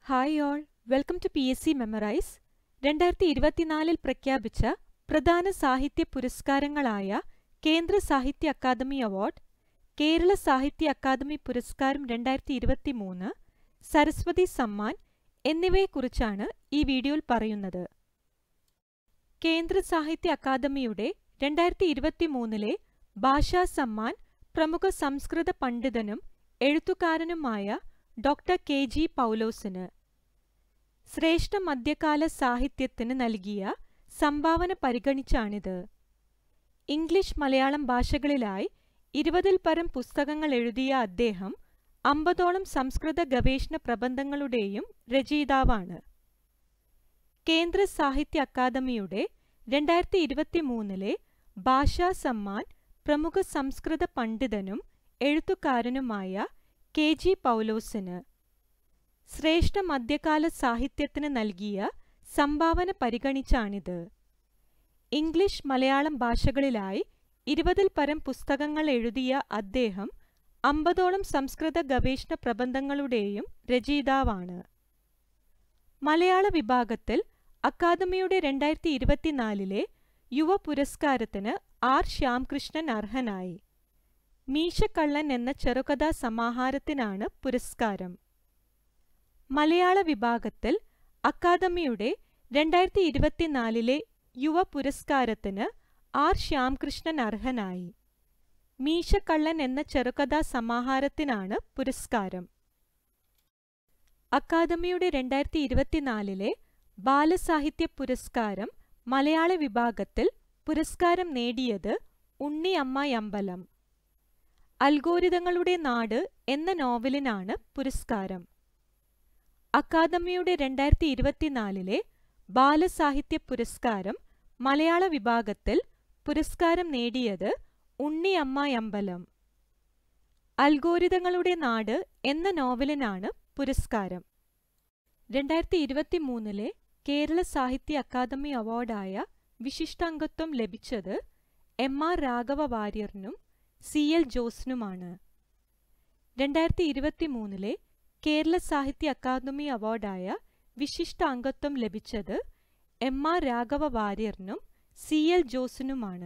hi all welcome to P S C memorise രണ്ടായിരത്തി ഇരുപത്തിനാലിൽ പ്രഖ്യാപിച്ച പ്രധാന സാഹിത്യ പുരസ്കാരങ്ങളായ കേന്ദ്ര സാഹിത്യ academy award Kerala Sahitya academy പുരസ്കാരം രണ്ടായിരത്തി ഇരുപത്തിമൂന്ന് സരസ്വതി സമ്മാൻ എന്നിവയെക്കുറിച്ചാണ് ഈ വീഡിയോയിൽ പറയുന്നത് കേന്ദ്ര സാഹിത്യ അക്കാദമിയുടെ രണ്ടായിരത്തി ഇരുപത്തിമൂന്നിലെ ഭാഷാ സമ്മാൻ പ്രമുഖ സംസ്കൃത പണ്ഡിതനും എഴുത്തുകാരനുമായ ഡോക്ടർ കെ ജി പൗലോസിന് ശ്രേഷ്ഠ മധ്യകാല സാഹിത്യത്തിന് നൽകിയ സംഭാവന പരിഗണിച്ചാണിത് ഇംഗ്ലീഷ് മലയാളം ഭാഷകളിലായി ഇരുപതിൽ പരം പുസ്തകങ്ങൾ എഴുതിയ അദ്ദേഹം അമ്പതോളം സംസ്കൃത ഗവേഷണ പ്രബന്ധങ്ങളുടെയും രചയിതാവാണ് കേന്ദ്ര സാഹിത്യ അക്കാദമിയുടെ രണ്ടായിരത്തി ഇരുപത്തിമൂന്നിലെ ഭാഷാ സമ്മാൻ പ്രമുഖ സംസ്കൃത പണ്ഡിതനും എഴുത്തുകാരനുമായ കെ ജി പൗലോസിന് ശ്രേഷ്ഠ മധ്യകാല സാഹിത്യത്തിന് നൽകിയ സംഭാവന പരിഗണിച്ചാണിത് ഇംഗ്ലീഷ് മലയാളം ഭാഷകളിലായി ഇരുപതിൽ പരം പുസ്തകങ്ങൾ എഴുതിയ അദ്ദേഹം അമ്പതോളം സംസ്കൃത ഗവേഷണ പ്രബന്ധങ്ങളുടെയും രചയിതാവാണ് മലയാള വിഭാഗത്തിൽ അക്കാദമിയുടെ രണ്ടായിരത്തി ഇരുപത്തിനാലിലെ യുവ പുരസ്കാരത്തിന് ആർ ശ്യാംകൃഷ്ണൻ അർഹനായി മീശക്കള്ളൻ എന്ന ചെറുകഥാ സമാഹാരത്തിനാണ് പുരസ്കാരം മലയാള വിഭാഗത്തിൽ അക്കാദമിയുടെ രണ്ടായിരത്തി ഇരുപത്തിനാലിലെ യുവ പുരസ്കാരത്തിന് ആർ ശ്യാംകൃഷ്ണൻ അർഹനായി മീശക്കള്ളൻ എന്ന ചെറുകഥാ സമാഹാരത്തിനാണ് പുരസ്കാരം അക്കാദമിയുടെ രണ്ടായിരത്തി ഇരുപത്തിനാലിലെ ബാലസാഹിത്യ പുരസ്കാരം മലയാള വിഭാഗത്തിൽ പുരസ്കാരം നേടിയത് ഉണ്ണി അമ്മായമ്പലം അൽഗോരിതങ്ങളുടെ നാട് എന്ന നോവലിനാണ് പുരസ്കാരം അക്കാദമിയുടെ രണ്ടായിരത്തി ഇരുപത്തിനാലിലെ ബാലസാഹിത്യ പുരസ്കാരം മലയാള വിഭാഗത്തിൽ പുരസ്കാരം നേടിയത് ഉണ്ണി അമ്മായമ്പലം അൽഗോരിതങ്ങളുടെ നാട് എന്ന നോവലിനാണ് പുരസ്കാരം രണ്ടായിരത്തി ഇരുപത്തിമൂന്നിലെ കേരള സാഹിത്യ അക്കാദമി അവാർഡായ വിശിഷ്ടാംഗത്വം ലഭിച്ചത് എം ആർ രാഘവ വാര്യറിനും സി എൽ ജോസിനുമാണ് രണ്ടായിരത്തി ഇരുപത്തിമൂന്നിലെ കേരള സാഹിത്യ അക്കാദമി അവാർഡായ വിശിഷ്ട അംഗത്വം ലഭിച്ചത് എം ആർ രാഘവ വാര്യറിനും സി എൽ ജോസിനുമാണ്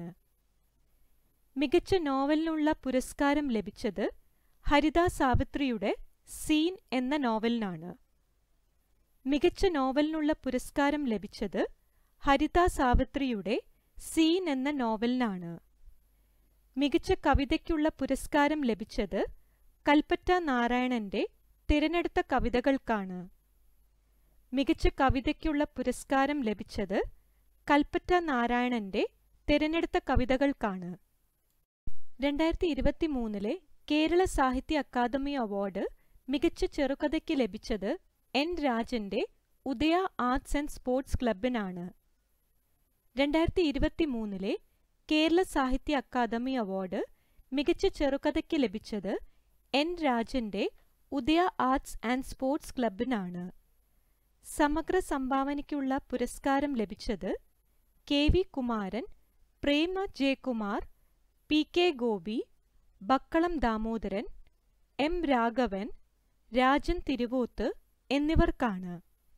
മികച്ച നോവലിനുള്ള പുരസ്കാരം ലഭിച്ചത് ഹരിത സാവിത്രിയുടെ സീൻ എന്ന നോവലിനാണ് മികച്ച നോവലിനുള്ള പുരസ്കാരം ലഭിച്ചത് ഹരിത സാവിത്രിയുടെ സീൻ എന്ന നോവലിനാണ് മികച്ച കവിതയ്ക്കുള്ള പുരസ്കാരം ലഭിച്ചത് കൽപ്പറ്റ നാരായണന്റെ തിരഞ്ഞെടുത്ത കവിതകൾക്കാണ് മികച്ച കവിതയ്ക്കുള്ള പുരസ്കാരം ലഭിച്ചത് കൽപ്പറ്റ നാരായണന്റെ തിരഞ്ഞെടുത്ത കവിതകൾക്കാണ് രണ്ടായിരത്തി ഇരുപത്തിമൂന്നിലെ കേരള സാഹിത്യ അക്കാദമി അവാർഡ് മികച്ച ചെറുകഥയ്ക്ക് ലഭിച്ചത് എൻ രാജന്റെ ഉദയ ആർട്സ് ആൻഡ് സ്പോർട്സ് ക്ലബിനാണ് രണ്ടായിരത്തി ഇരുപത്തിമൂന്നിലെ കേരള സാഹിത്യ അക്കാദമി അവാർഡ് മികച്ച ചെറുകഥയ്ക്ക് ലഭിച്ചത് എൻ രാജന്റെ ഉദയ ആർട്സ് ആൻഡ് സ്പോർട്സ് ക്ലബിനാണ് സമഗ്ര സംഭാവനയ്ക്കുള്ള പുരസ്കാരം ലഭിച്ചത് K V Kumaran Prema Jayakumar P K Gopi Bakkalam Damodaran M Raghavan Rajan Thiruvoth എന്നിവർക്കാണ്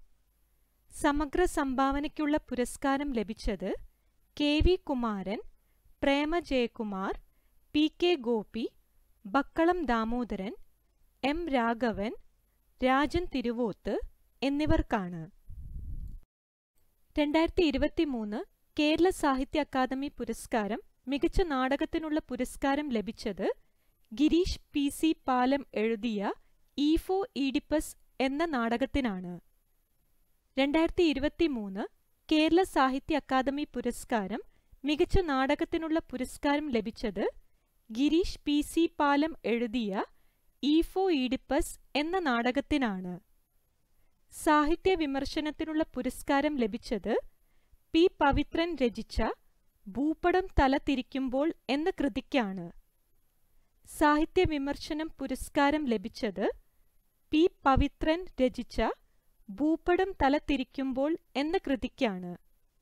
സമഗ്ര സംഭാവനയ്ക്കുള്ള പുരസ്കാരം ലഭിച്ചത് K V Kumaran Prema Jayakumar P K Gopi Bakkalam Damodaran M Raghavan Rajan Thiruvoth എന്നിവർക്കാണ് രണ്ടായിരത്തി ഇരുപത്തിമൂന്ന് കേരള സാഹിത്യ അക്കാദമി പുരസ്കാരം മികച്ച നാടകത്തിനുള്ള പുരസ്കാരം ലഭിച്ചത് ഗിരീഷ് പി സി പാലം എഴുതിയ ഈഫോ ഈഡിപ്പസ് എന്ന നാടകത്തിനാണ് രണ്ടായിരത്തി ഇരുപത്തിമൂന്ന് കേരള സാഹിത്യ അക്കാദമി പുരസ്കാരം മികച്ച നാടകത്തിനുള്ള പുരസ്കാരം ലഭിച്ചത് ഗിരീഷ് പി സി പാലം എഴുതിയ ഈഫോ ഈഡിപ്പസ് എന്ന നാടകത്തിനാണ് സാഹിത്യ വിമർശനത്തിനുള്ള പുരസ്കാരം ലഭിച്ചത് പി പവിത്രൻ രചിച്ച ഭൂപടം തല തിരിക്കുമ്പോൾ എന്ന കൃതിക്കാണ് സാഹിത്യ വിമർശനം പുരസ്കാരം ലഭിച്ചത് പി പവിത്രൻ രചിച്ച ഭൂപടം തല തിരിക്കുമ്പോൾ എന്ന കൃതിക്കാണ്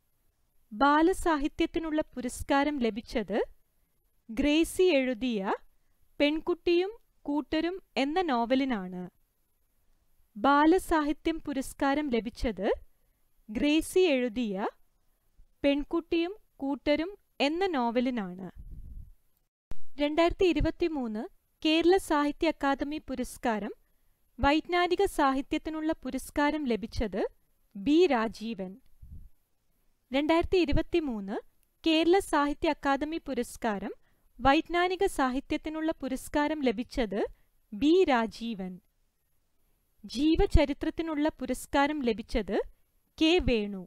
ബാലസാഹിത്യത്തിനുള്ള പുരസ്കാരം ലഭിച്ചത് ഗ്രേസി എഴുതിയ പെൺകുട്ടിയും കൂട്ടരും എന്ന നോവലിനാണ് ബാലസാഹിത്യം പുരസ്കാരം ലഭിച്ചത് ഗ്രേസി എഴുതിയ പെൺകുട്ടിയും കൂട്ടരും എന്ന നോവലിനാണ് രണ്ടായിരത്തി ഇരുപത്തി മൂന്ന് കേരള സാഹിത്യ അക്കാദമി പുരസ്കാരം വൈജ്ഞാനിക സാഹിത്യത്തിനുള്ള പുരസ്കാരം ലഭിച്ചത് ബി രാജീവൻ രണ്ടായിരത്തി ഇരുപത്തി മൂന്ന് കേരള സാഹിത്യ അക്കാദമി പുരസ്കാരം വൈജ്ഞാനിക സാഹിത്യത്തിനുള്ള പുരസ്കാരം ലഭിച്ചത് ബി രാജീവൻ ജീവചരിത്രത്തിനുള്ള പുരസ്കാരം ലഭിച്ചത് കെ വേണു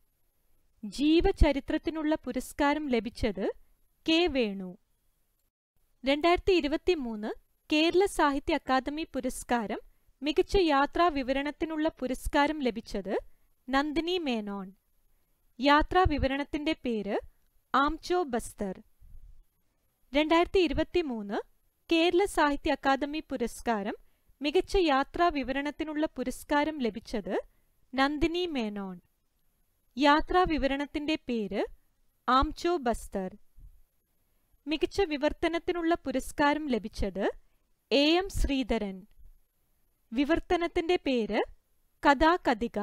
ജീവചരിത്രത്തിനുള്ള പുരസ്കാരം ലഭിച്ചത് കെ വേണു രണ്ടായിരത്തി ഇരുപത്തി മൂന്ന് കേരള സാഹിത്യ അക്കാദമി പുരസ്കാരം മികച്ച യാത്രാ വിവരണത്തിനുള്ള പുരസ്കാരം ലഭിച്ചത് നന്ദിനി മേനോൻ യാത്രാ വിവരണത്തിന്റെ പേര് ആംചോ ബസ്തർ രണ്ടായിരത്തി ഇരുപത്തി മൂന്ന് കേരള സാഹിത്യ അക്കാദമി പുരസ്കാരം മികച്ച യാത്രാ വിവരണത്തിനുള്ള പുരസ്കാരം ലഭിച്ചത് നന്ദിനി മേനോൻ യാത്രാ വിവരണത്തിന്റെ പേര് ആംചോ ബസ്തർ മികച്ച വിവർത്തനത്തിനുള്ള പുരസ്കാരം ലഭിച്ചത് എ എം ശ്രീധരൻ വിവർത്തനത്തിന്റെ പേര് കഥാകഥിക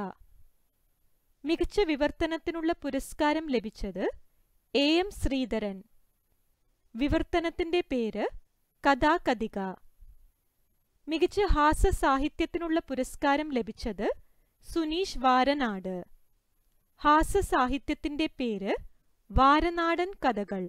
മികച്ച വിവർത്തനത്തിനുള്ള പുരസ്കാരം ലഭിച്ചത് എ എം ശ്രീധരൻ വിവർത്തനത്തിന്റെ പേര് കഥാകഥിക മികച്ച ഹാസ്യ സാഹിത്യത്തിനുള്ള പുരസ്കാരം ലഭിച്ചത് സുനീഷ് വാരനാട് ഹാസ്യ സാഹിത്യത്തിന്റെ പേര് വാരനാടൻ കഥകൾ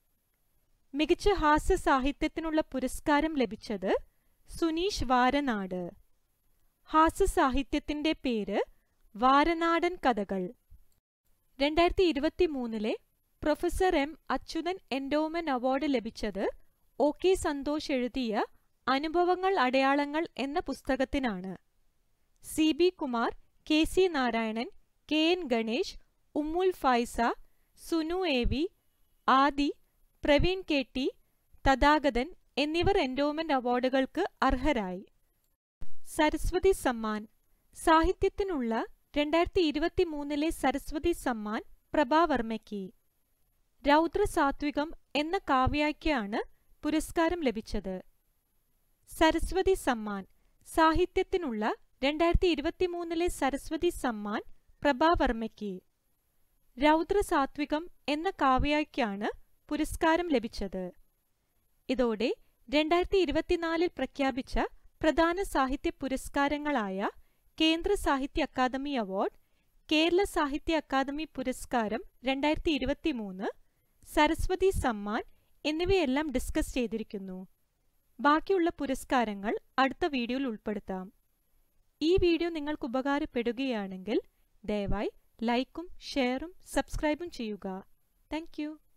മികച്ച ഹാസ്യ സാഹിത്യത്തിനുള്ള പുരസ്കാരം ലഭിച്ചത് സുനീഷ് വാരനാട് ഹാസ്യ സാഹിത്യത്തിന്റെ പേര് വാരനാടൻ കഥകൾ രണ്ടായിരത്തി ഇരുപത്തി മൂന്നിലെ professor M Achuthan endowment award ലഭിച്ചത് ഒ കെ സന്തോഷ് എഴുതിയ അനുഭവങ്ങൾ അടയാളങ്ങൾ എന്ന പുസ്തകത്തിനാണ് C B Kumar K C Narayanan K N Ganesh Ummul Faiza Sunu A V Adi Praveen K T Thathagathan എന്നിവർ എൻഡോമെന്റ് അവാർഡുകൾക്ക് അർഹരായി സരസ്വതി സമ്മാൻ സാഹിത്യത്തിനുള്ള രണ്ടായിരത്തി ഇരുപത്തി മൂന്നിലെ സരസ്വതി സമ്മാൻ പ്രഭാവർമ്മയ്ക്ക് രൗദ്ര സാത്വികം എന്ന കാവ്യായ്ക്കാണ് പുരസ്കാരം ലഭിച്ചത് സരസ്വതി സമ്മാൻ സാഹിത്യത്തിനുള്ള രണ്ടായിരത്തി ഇരുപത്തി മൂന്നിലെ സരസ്വതി സമ്മാൻ പ്രഭാവർമ്മയ്ക്ക് രൗദ്ര സാത്വികം എന്ന കാവ്യായ്ക്കാണ് പുരസ്കാരം ലഭിച്ചത് ഇതോടെ രണ്ടായിരത്തി ഇരുപത്തിനാലിൽ പ്രഖ്യാപിച്ച പ്രധാന സാഹിത്യ പുരസ്കാരങ്ങളായ കേന്ദ്ര സാഹിത്യ academy award Kerala Sahitya academy പുരസ്കാരം രണ്ടായിരത്തി ഇരുപത്തി മൂന്ന് സരസ്വതി സമ്മാൻ എന്നിവയെല്ലാം ഡിസ്കസ് ചെയ്തിരിക്കുന്നു ബാക്കിയുള്ള പുരസ്കാരങ്ങൾ അടുത്ത വീഡിയോയിൽ ഉൾപ്പെടുത്താം ഈ വീഡിയോ നിങ്ങൾക്ക് ഉപകാരപ്പെടുകയാണെങ്കിൽ ദയവായി ലൈക്കും ഷെയറും സബ്സ്ക്രൈബും ചെയ്യുക താങ്ക്